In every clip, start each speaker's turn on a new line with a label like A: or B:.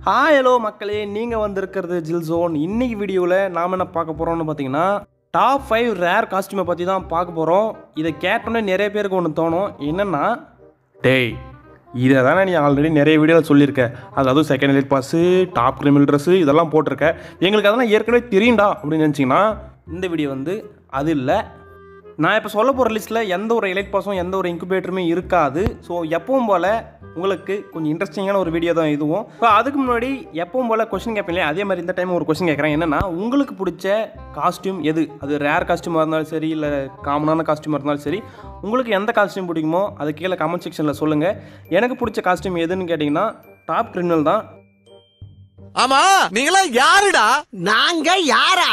A: hi hello மக்களே நீங்கள் வந்திருக்கிறது ஜில் ஜோன் இன்னைக்கு வீடியோவில் நாம் என்ன பார்க்க போகிறோம்னு பார்த்தீங்கன்னா டாப் ஃபைவ் ரேர் காஸ்டியூமை பற்றி தான் பார்க்க போகிறோம் இதை கேட்டோன்னே நிறைய பேருக்கு ஒன்று தோணும் என்னென்னா டேய் இதை தானே நீ ஆல்ரெடி நிறைய வீடியோவில் சொல்லியிருக்க அதாவது second elite pass top criminal dress இதெல்லாம் போட்டிருக்க எங்களுக்கு அதெல்லாம் ஏற்கனவே தெரியும்டா அப்படின்னு நினச்சிங்கன்னா இந்த வீடியோ வந்து அது இல்லை நான் இப்போ சொல்ல போகிற லிஸ்ட்டில் எந்த ஒரு எலைட் பாஸும் எந்த ஒரு இன்குபேட்டருமே இருக்காது ஸோ எப்பவும் போல் உங்களுக்கு கொஞ்சம் இன்ட்ரெஸ்டிங்கான ஒரு வீடியோ தான் இதுவும் ஸோ அதுக்கு முன்னாடி எப்பவும் போல் கொஸ்டின் கேட்பேன் இல்லையா அதே மாதிரி இந்த டைம் ஒரு கொஸ்டின் கேட்குறேன் என்னன்னா உங்களுக்கு பிடிச்ச காஸ்டியூம் எது அது ரேர் காஸ்டியூமாக இருந்தாலும் சரி இல்லை காமனான காஸ்டியூமாக இருந்தாலும் சரி உங்களுக்கு எந்த காஸ்டியூம் பிடிக்குமோ அது கீழே கமெண்ட் செக்ஷனில் சொல்லுங்கள் எனக்கு பிடிச்ச காஸ்டியூம் எதுன்னு கேட்டிங்கன்னா டாப் கிரிமினல் தான்
B: ஆமா நீங்களா யாருடா
C: நாங்க யாரா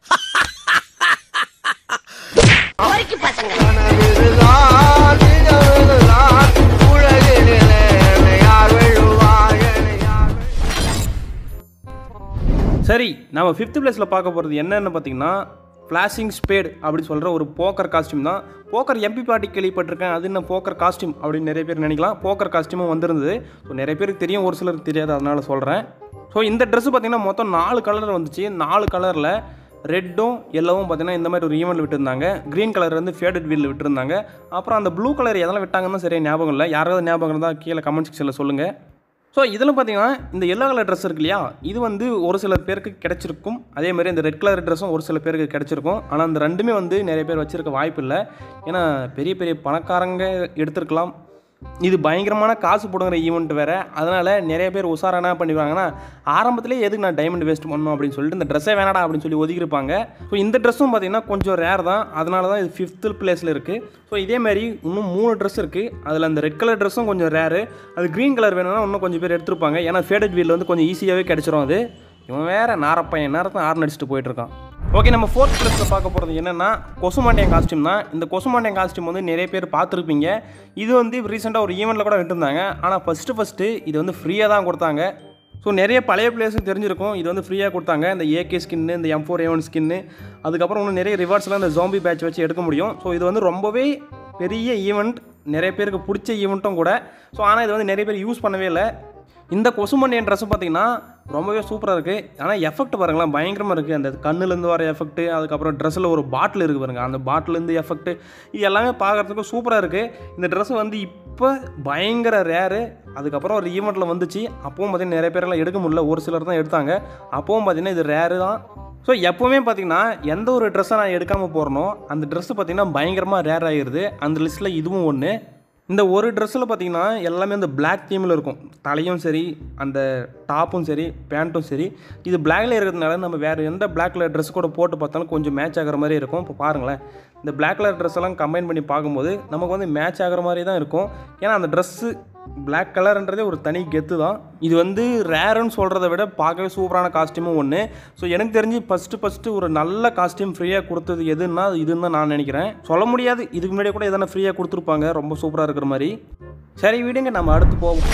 A: சரி நம்ம ஃபிஃப்த் பிளேஸில் பார்க்க போகிறது என்னன்னு பார்த்தீங்கன்னா ஃப்ளாஷிங் ஸ்பேட் அப்படி சொல்கிற ஒரு போக்கர் காஸ்டியூம் தான் போக்கர் எம்பி பாட்டி கேள்விப்பட்டிருக்கேன் அது என்ன போக்கர் காஸ்டியூம் அப்படின்னு நிறைய பேர் நினைக்கலாம் போக்கர் காஸ்டியூமும் வந்திருந்தது ஸோ நிறைய பேருக்கு தெரியும் ஒரு சிலருக்கு தெரியாது அதனால சொல்கிறேன் ஸோ இந்த ட்ரெஸ் பார்த்தீங்கன்னா மொத்தம் நாலு கலர் வந்துச்சு நாலு கலரில் ரெட்டும் எல்லோவும் பார்த்தீங்கன்னா இந்த மாதிரி ஒரு ஈவெண்ட்டில் விட்டுருந்தாங்க க்ரீன் கலர் வந்து ஃபேடட் வீலில் விட்டுருந்தாங்க அப்புறம் அந்த ப்ளூ கலர் எதெல்லாம் விட்டாங்கன்னு சரியாக ஞாபகம் இல்லை யாராவது ஞாபகம் இருந்தால் கீழே கமெண்ட் செக்ஷனில் சொல்லுங்கள் ஸோ இதில் பார்த்தீங்கன்னா இந்த எல்லோ கலர் ட்ரெஸ் இருக்கு இல்லையா இது வந்து ஒரு சில பேருக்கு கிடைச்சிருக்கும் அதே மாதிரி இந்த ரெட் கலர் ட்ரெஸ்ஸும் ஒரு சில பேருக்கு கிடைச்சிருக்கும் ஆனால் அந்த ரெண்டுமே வந்து நிறைய பேர் வச்சிருக்க வாய்ப்பு இல்லை ஏன்னா பெரிய பெரிய பணக்காரங்க எடுத்திருக்கலாம் இது பயங்கரமான காசு போடுங்கிற ஈவெண்ட் வேறு அதனால் நிறைய பேர் உஷாரா என்ன பண்ணிடுவாங்கன்னா ஆரம்பத்திலே எதுக்கு நான் டைமண்ட் வேஸ்ட் பண்ணணும் அப்படின்னு சொல்லிட்டு இந்த ட்ரெஸ்ஸே வேணாடா அப்படின்னு சொல்லி ஒதுக்கியிருப்பாங்க ஸோ இந்த ட்ரெஸ்ஸும் பார்த்தீங்கன்னா கொஞ்சம் ரேர் தான் அதனால தான் இது ஃபிஃப்த்து பிளேஸில் இருக்குது ஸோ இதே மாதிரி இன்னும் மூணு ட்ரெஸ் இருக்குது அதில் அந்த ரெட் கலர் ட்ரெஸ்ஸும் கொஞ்சம் ரேரு அது க்ரீன் கலர் வேணும்னா இன்னும் கொஞ்சம் பேர் எடுத்திருப்பாங்க ஏன்னா ஃபேடட் வீல் வந்து கொஞ்சம் ஈஸியாகவே கிடச்சிரும் அது இவன் வேறு நாரப்பையன் நேரத்தை ஆறு அடிச்சுட்டு போயிட்டுருக்கான் ஓகே நம்ம ஃபோர்த் பிளேஸில் பார்க்க போகிறது என்னென்னா கொசுமாண்டியன் காஸ்டியூம் தான் இந்த கொசுமாண்டியன் காஸ்டியூம் வந்து நிறைய பேர் பார்த்துருப்பீங்க இது வந்து ரீசெண்டாக ஒரு ஈவெண்ட்டில் கூட விட்டுருந்தாங்க ஆனால் ஃபஸ்ட்டு ஃபஸ்ட்டு இது வந்து ஃப்ரீயாக தான் கொடுத்தாங்க ஸோ நிறைய பழைய பிளேஸுக்கு தெரிஞ்சிருக்கும் இது வந்து ஃப்ரீயாக கொடுத்தாங்க இந்த ஏகே ஸ்கின்னு இந்த எம் ஃபோர் ஏவன் ஸ்கின்னு அதுக்கப்புறம் இன்னும் நிறைய ரிவார்ட்ஸ்லாம் இந்த ஜாம்பி பேட்ச் வச்சு எடுக்க முடியும் ஸோ இது வந்து ரொம்பவே பெரிய ஈவெண்ட் நிறைய பேருக்கு பிடிச்ச ஈவெண்ட்டும் கூட ஸோ ஆனால் இது வந்து நிறைய பேர் யூஸ் பண்ணவே இல்லை இந்த கொசுமண்டியன் ட்ரெஸ் பார்த்தீங்கன்னா ரொம்பவே சூப்பராக இருக்குது ஆனால் எஃபெக்ட் பாருங்களேன் பயங்கரமாக இருக்குது அந்த கண்ணுலேருந்து வர எஃபெக்ட் அதுக்கப்புறம் ட்ரெஸ்ஸில் ஒரு பாட்டில் இருக்குது பாருங்க அந்த பாட்டிலேருந்து எஃபெக்ட் இது எல்லாமே பார்க்குறதுக்கு சூப்பராக இருக்குது இந்த ட்ரெஸ் வந்து இப்போ பயங்கர ரேரு அதுக்கப்புறம் ஒரு ஈவெண்ட்டில் வந்துச்சு அப்பவும் பார்த்தீங்கன்னா நிறைய பேரெல்லாம் எடுக்க முடியல ஒரு சிலர் தான் எடுத்தாங்க அப்பவும் பார்த்தீங்கன்னா இது ரேரு தான் ஸோ எப்போவுமே பார்த்தீங்கன்னா எந்த ஒரு ட்ரெஸ்ஸை நான் எடுக்காமல் போகிறனோ அந்த ட்ரெஸ்ஸு பார்த்தீங்கன்னா பயங்கரமாக ரேர் ஆகிடுது அந்த லிஸ்ட்டில் இதுவும் ஒன்று இந்த ஒரு ட்ரெஸ்ஸில் பார்த்தீங்கன்னா எல்லாமே அந்த பிளாக் தீமில் இருக்கும் தலையும் சரி அந்த டாப்பும் சரி பேண்ட்டும் சரி இது பிளாக்ல இருக்கிறதுனால நம்ம வேறு எந்த பிளாக் கலர் ட்ரெஸ் கூட போட்டு பார்த்தாலும் கொஞ்சம் மேட்ச் ஆகிற மாதிரி இருக்கும் இப்போ பாருங்களேன் இந்த பிளாக் கலர் ட்ரெஸ் எல்லாம் கம்பைன் பண்ணி பார்க்கும்போது நமக்கு வந்து மேட்ச் ஆகிற மாதிரி தான் இருக்கும் ஏன்னா அந்த ட்ரெஸ்ஸு பிளாக் கலர்ன்றதே ஒரு தனி கெத்து தான் இது வந்து ரேருன்னு சொல்கிறத விட பார்க்கவே சூப்பரான காஸ்டியூமும் ஒன்று ஸோ எனக்கு தெரிஞ்சு ஃபஸ்ட்டு ஃபஸ்ட்டு ஒரு நல்ல காஸ்டியூம் ஃப்ரீயாக கொடுத்தது எதுன்னா இதுன்னு தான் நான் நினைக்கிறேன் சொல்ல முடியாது இதுக்கு முன்னாடியே கூட எதனா ஃப்ரீயாக கொடுத்துருப்பாங்க ரொம்ப சூப்பராக இருக்கிற மாதிரி சரி விடுங்க நம்ம அடுத்து போவோம்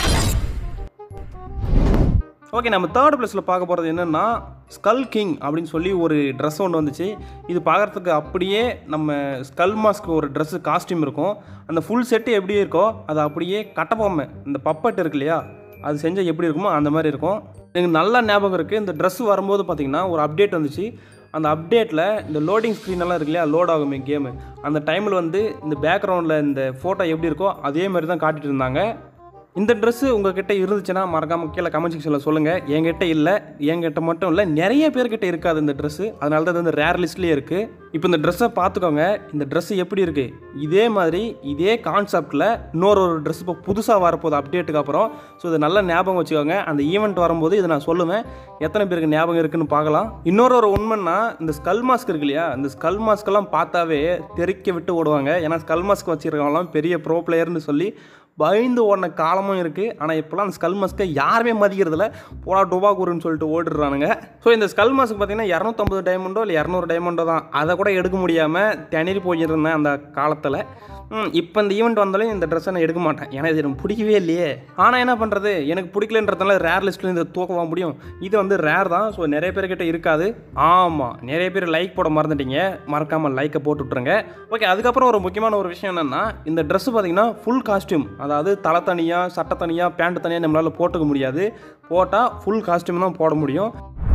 A: ஓகே நம்ம தேர்ட் பிளேஸில் பார்க்க போகிறது என்னென்னா ஸ்கல் கிங் அப்படின்னு சொல்லி ஒரு ட்ரெஸ் ஒன்று வந்துச்சு இது பார்க்குறதுக்கு அப்படியே நம்ம ஸ்கல் மாஸ்க்கு ஒரு ட்ரெஸ்ஸு காஸ்டியூம் இருக்கும் அந்த ஃபுல் செட்டு எப்படி இருக்கோ அது அப்படியே கட்டப்பொம்மை இந்த பப்பட் இருக்கு இல்லையா அது செஞ்சால் எப்படி இருக்குமோ அந்த மாதிரி இருக்கும் எனக்கு நல்லா ஞாபகம் இருக்குது இந்த ட்ரெஸ் வரும்போது பார்த்திங்கன்னா ஒரு அப்டேட் வந்துச்சு அந்த அப்டேட்டில் இந்த லோடிங் ஸ்க்ரீனெல்லாம் இருக்கு இல்லையா லோட் ஆகுமே கேமு அந்த டைமில் வந்து இந்த பேக்ரவுண்டில் இந்த ஃபோட்டோ எப்படி இருக்கோ அதே மாதிரி தான் காட்டிட்டு இருந்தாங்க இந்த ட்ரெஸ்ஸு உங்ககிட்ட இருந்துச்சுன்னா மறக்காம கீழே கமெண்ட் செக்ஷனில் சொல்லுங்கள் என்கிட்ட இல்லை என்கிட்ட மட்டும் இல்லை நிறைய பேர்கிட்ட இருக்காது இந்த ட்ரெஸ்ஸு அதனால தான் இது வந்து ரேர் லிஸ்ட்லேயே இருக்குது இப்போ இந்த ட்ரெஸ்ஸை பார்த்துக்கோங்க இந்த ட்ரெஸ்ஸு எப்படி இருக்குது இதே மாதிரி இதே கான்செப்டில் இன்னொரு ஒரு ட்ரெஸ் இப்போ புதுசாக வரப்போகுது அப்டேட்டுக்கு அப்புறம் ஸோ இதை நல்லா ஞாபகம் வச்சுக்கோங்க அந்த ஈவெண்ட் வரும்போது இதை நான் சொல்லுவேன் எத்தனை பேருக்கு ஞாபகம் இருக்குன்னு பார்க்கலாம் இன்னொரு ஒரு உண்மைன்னா இந்த ஸ்கல் மாஸ்க் இருக்கு இல்லையா இந்த ஸ்கல் மாஸ்க்கெல்லாம் பார்த்தாவே தெறிக்க விட்டு ஓடுவாங்க ஏன்னா ஸ்கல் மாஸ்க் வச்சுருக்கவங்களாம் பெரிய ப்ரோ பிளேயர்னு சொல்லி பயந்து ஓடின காலமும் இருக்குது ஆனால் இப்போலாம் அந்த ஸ்கல் மாஸ்க்கை யாருமே மதிக்கிறதில்ல போடா டொபாக்கூருன்னு சொல்லிட்டு ஓடிடுறானுங்க ஸோ இந்த ஸ்கல் மாஸ்க் பார்த்தீங்கன்னா இரநூத்தம்பது டைமண்டோ இல்லை இரநூறு டைமண்டோ தான் அதை கூட எடுக்க முடியாமல் திணறி போயிருந்தேன் அந்த காலத்தில் இப்போ இந்த ஈவெண்ட் வந்தாலும் இந்த ட்ரெஸ்ஸை நான் எடுக்க மாட்டேன் ஏன்னா இது எனக்கு பிடிக்கவே இல்லையே ஆனால் என்ன பண்ணுறது எனக்கு பிடிக்கலன்றதுனால ரேர் லிஸ்ட்டில் இந்த தூக்கவா முடியும் இது வந்து ரேர் தான் ஸோ நிறைய பேர்கிட்ட இருக்காது ஆமாம் நிறைய பேர் லைக் போட மறந்துட்டீங்க மறக்காமல் லைக்கை போட்டு விட்ருங்க ஓகே அதுக்கப்புறம் ஒரு முக்கியமான ஒரு விஷயம் என்னென்னா இந்த ட்ரெஸ் பார்த்தீங்கன்னா ஃபுல் காஸ்டியூம் அதாவது தலை தனியாக சட்டை தனியாக பேண்ட் தனியாக நம்மளால் போட்டுக்க முடியாது போட்டால் ஃபுல் காஸ்டியூம் தான் போட முடியும்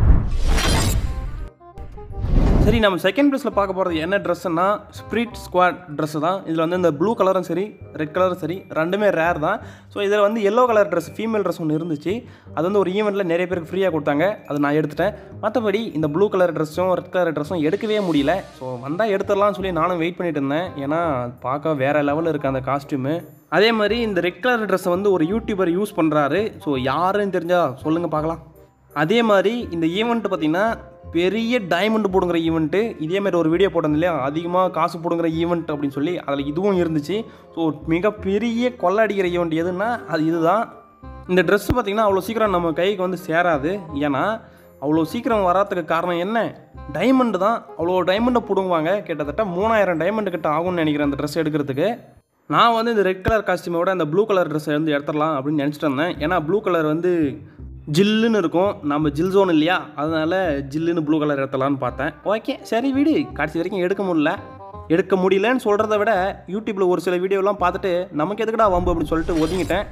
A: சரி நம்ம செகண்ட் ப்ளேஸில் பார்க்க போகிறது என்ன ட்ரெஸ்ஸுன்னா ஸ்ப்ரிட் ஸ்குவாட் ட்ரெஸ்ஸு தான் இதில் வந்து இந்த ப்ளூ கலரும் சரி ரெட் கலரும் சரி ரெண்டுமே ரேர் தான் ஸோ இதில் வந்து yellow colour dress female dress ஒன்று இருந்துச்சு அது வந்து ஒரு ஈவெண்ட்டில் நிறைய பேருக்கு ஃப்ரீயாக கொடுத்தாங்க அது நான் எடுத்துட்டேன் மற்றபடி இந்த ப்ளூ கலர் ட்ரெஸ்ஸும் ரெட் கலர் ட்ரெஸ்ஸும் எடுக்கவே முடியல ஸோ வந்தால் எடுத்துடலாம்னு சொல்லி நானும் வெயிட் பண்ணிட்டு இருந்தேன் ஏன்னா பார்க்க வேறு லெவலில் இருக்குது அந்த காஸ்ட்யூமு அதே மாதிரி இந்த ரெட் கலர் ட்ரெஸ்ஸை வந்து ஒரு யூடியூபர் யூஸ் பண்ணுறாரு ஸோ யாருன்னு தெரிஞ்சால் சொல்லுங்கள் பார்க்கலாம் அதே மாதிரி இந்த ஈவெண்ட் பார்த்திங்கன்னா பெரிய டைமண்ட் போடுங்கிற ஈவெண்ட்டு இதே மாதிரி ஒரு வீடியோ போட்டது இல்லையா அதிகமாக காசு போடுங்கிற ஈவெண்ட் அப்படின்னு சொல்லி அதில் இதுவும் இருந்துச்சு ஸோ மிகப்பெரிய கொள்ளை அடிக்கிற ஈவெண்ட் எதுன்னா அது இதுதான் இந்த ட்ரெஸ் பார்த்திங்கன்னா அவ்வளோ சீக்கிரம் நம்ம கைக்கு வந்து சேராது ஏன்னா அவ்வளோ சீக்கிரம் வராதுக்கு காரணம் என்ன டைமண்டு தான் அவ்வளோ டைமண்டை பிடுங்குவாங்க கிட்டத்தட்ட மூணாயிரம் டைமண்டு கிட்ட ஆகும்னு நினைக்கிறேன் அந்த ட்ரெஸ் எடுக்கிறதுக்கு நான் வந்து இந்த ரெட் கலர் காஸ்டியூமை விட அந்த ப்ளூ கலர் ட்ரெஸ்ஸை வந்து எடுத்துடலாம் அப்படின்னு நினச்சிட்டு இருந்தேன் ஏன்னா ப்ளூ கலர் வந்து ஜில்லுன்னு இருக்கும் நம்ம ஜில் ஜோன் இல்லையா அதனால ஜில்லுன்னு ப்ளூ கலர் எடுத்துடலான்னு பார்த்தேன் ஓகே சரி வீடு கடைசி வரைக்கும் எடுக்க முடியல எடுக்க முடியலன்னு சொல்கிறத விட யூடியூப்பில் ஒரு சில வீடியோலாம் பார்த்துட்டு நமக்கு எதுக்குடா வம்பு அப்படின்னு சொல்லிட்டு ஒதுங்கிட்டேன்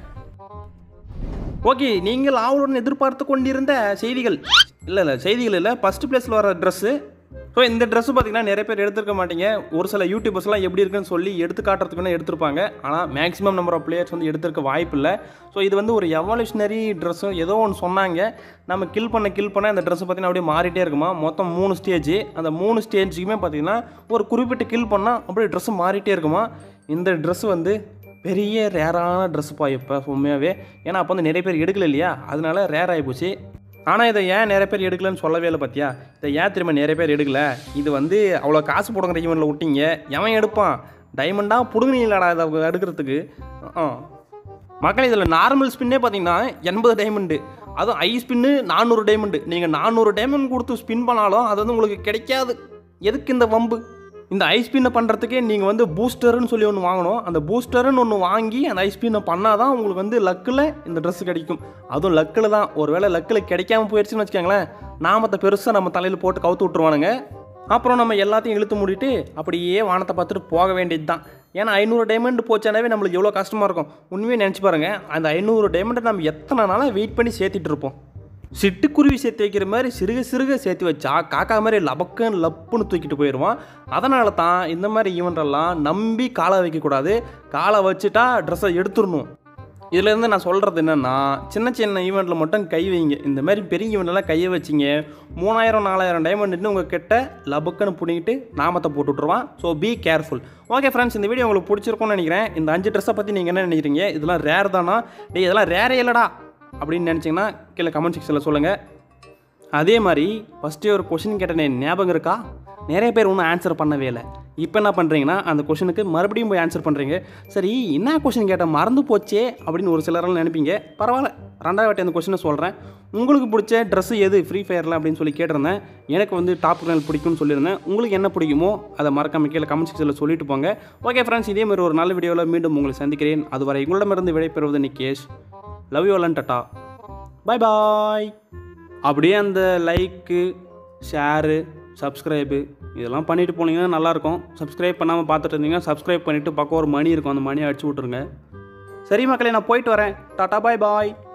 A: ஓகே நீங்கள் ஆவலுடன் எதிர்பார்த்து கொண்டிருந்த செய்திகள் இல்லை இல்லை செய்திகள் இல்லை ஃபஸ்ட் பிளேஸில் வர ட்ரெஸ்ஸு ஸோ இந்த ட்ரெஸ்ஸு பார்த்தீங்கன்னா நிறைய பேர் எடுத்துருக்க மாட்டீங்க ஒரு சில யூடியூபர்ஸ்லாம் எப்படி இருக்குன்னு சொல்லி எடுத்து காட்டுறதுக்கு வேணால் எடுத்திருப்பாங்க ஆனால் மேக்ஸிமம் நம்பர் ஆஃப் பிளேயர்ஸ் வந்து எடுத்திருக்க வாய்ப்பு இல்லை ஸோ இது வந்து ஒரு எவல்யூஷனரி ட்ரெஸ்ஸும் ஏதோ ஒன்று சொன்னாங்க நம்ம கில் பண்ண கில் பண்ண இந்த ட்ரெஸ் பார்த்தீங்கன்னா அப்படியே மாறிட்டே இருக்குமா மொத்தம் மூணு ஸ்டேஜ் அந்த மூணு ஸ்டேஜுக்குமே பார்த்தீங்கன்னா ஒரு குறிப்பிட்ட கில் பண்ணால் அப்படியே ட்ரெஸ்ஸு மாறிட்டே இருக்குமா இந்த ட்ரெஸ் வந்து பெரிய ரேரான ட்ரெஸ்ஸுப்பா இப்போ உண்மையாகவே ஏன்னா அப்போ வந்து நிறைய பேர் எடுக்கல இல்லையா அதனால ரேர் ஆகிப்போச்சு ஆனால் இதை ஏன் நிறைய பேர் எடுக்கலன்னு சொல்லவே இல்லை பார்த்தியா இதை ஏன் திரும்ப நிறைய பேர் எடுக்கல இது வந்து அவ்வளோ காசு போடுங்கிற ஈவெண்ட்டில் விட்டீங்க எவன் எடுப்பான் டைமண்டாக பிடுங்கினீங்களாடா இதை எடுக்கிறதுக்கு ஆ மக்கள் இதில் நார்மல் ஸ்பின்னே பார்த்தீங்கன்னா எண்பது டைமண்டு அதுவும் ஐ ஸ்பின்னு நானூறு டைமண்டு நீங்கள் நானூறு டைமண்ட் கொடுத்து ஸ்பின் பண்ணாலும் அது வந்து உங்களுக்கு கிடைக்காது எதுக்கு இந்த வம்பு இந்த ஐ ஸ்பின்னை பண்ணுறதுக்கே நீங்கள் வந்து பூஸ்டர்னு சொல்லி ஒன்று வாங்கணும் அந்த பூஸ்டர்னு ஒன்று வாங்கி அந்த ஐ ஸ்பின்னை பண்ணால் தான் உங்களுக்கு வந்து லக்கில் இந்த ட்ரெஸ் கிடைக்கும் அதுவும் லக்கில் தான் ஒருவேளை லக்கில் கிடைக்காம போயிடுச்சுன்னு வச்சுக்கோங்களேன் நாமத்தை பெருசாக நம்ம தலையில் போட்டு கவுத்து விட்ருவானுங்க அப்புறம் நம்ம எல்லாத்தையும் இழுத்து மூடிட்டு அப்படியே வானத்தை பார்த்துட்டு போக வேண்டியது தான் ஏன்னா ஐநூறு டைமண்ட் போச்சானாவே நம்மளுக்கு எவ்வளோ கஷ்டமாக இருக்கும் உண்மையை நினச்சி பாருங்க அந்த ஐநூறு டைமண்டை நம்ம எத்தனை நாளாக வெயிட் பண்ணி சேர்த்திட்டு இருப்போம் சிட்டுக்குருவி சேர்த்து வைக்கிற மாதிரி சிறுக சிறுக சேர்த்து வச்சா காக்கா மாதிரி லபக்குன்னு லப்புன்னு தூக்கிட்டு போயிடுவான் அதனால தான் இந்த மாதிரி ஈவெண்ட்டெல்லாம் நம்பி காலை வைக்கக்கூடாது காலை வச்சுட்டா ட்ரெஸ்ஸை எடுத்துடணும் இதுலேருந்து நான் சொல்கிறது என்னென்னா சின்ன சின்ன ஈவெண்ட்டில் மட்டும் கை வைங்க இந்த மாதிரி பெரிய ஈவெண்ட்லாம் கையை வச்சிங்க மூணாயிரம் நாலாயிரம் டைமண்ட்னு உங்கள் கிட்ட லபக்குன்னு பிடிங்கிட்டு நாமத்தை போட்டு விட்ருவான் so be careful okay friends இந்த வீடியோ உங்களுக்கு பிடிச்சிருக்கும்னு நினைக்கிறேன் இந்த அஞ்சு ட்ரெஸ்ஸை பற்றி நீங்கள் என்ன நினைக்கிறீங்க இதெல்லாம் ரேர் தானா டேய் இதெல்லாம் ரேரே இல்லைடா அப்படின்னு நினச்சிங்கன்னா கீழே கமெண்ட் செக்ஷனில் சொல்லுங்கள் அதே மாதிரி ஃபஸ்ட்டே ஒரு கொஷின் கேட்டனே ஞாபகம் இருக்கா நிறைய பேர் ஒன்றும் ஆன்சர் பண்ணவே இல்லை இப்போ என்ன பண்ணுறீங்கன்னா அந்த கொஷனுக்கு மறுபடியும் போய் ஆன்சர் பண்ணுறீங்க சரி என்ன கொஷின் கேட்டால் மறந்து போச்சே அப்படின்னு ஒரு சிலரெல்லாம் நினைப்பீங்க பரவாயில்ல ரெண்டாவது வாட்டி அந்த கொஷினை சொல்கிறேன் உங்களுக்கு பிடிச்ச ட்ரெஸ்ஸு எது ஃப்ரீ ஃபயரில் அப்படின்னு சொல்லி கேட்டிருந்தேன் எனக்கு வந்து டாப் கிரனல் பிடிக்கும்னு சொல்லியிருந்தேன் உங்களுக்கு என்ன பிடிக்குமோ அதை மறக்காம கீழே கமெண்ட் செக்ஷனில் சொல்லிட்டு போங்க ஓகே ஃப்ரெண்ட்ஸ் இதே மாதிரி ஒரு நல்ல வீடியோவில் மீண்டும் உங்களை சந்திக்கிறேன் அதுவரை உங்களிடமிருந்து விடைபெறுவது நிக்கேஷ் லவ் யூ அலன் டட்டா பை பாய் அப்படியே அந்த லைக்கு ஷேரு சப்ஸ்கிரைபு இதெல்லாம் பண்ணிட்டு போனீங்கன்னா நல்லாயிருக்கும் சப்ஸ்கிரைப் பண்ணாமல் பார்த்துட்டு இருந்தீங்கன்னா சப்ஸ்கிரைப் பண்ணிவிட்டு பக்கம் ஒரு மணி இருக்கும் அந்த மணியை அடிச்சு விட்ருங்க சரி மக்களே நான் போயிட்டு வரேன் டாட்டா பாய் பாய்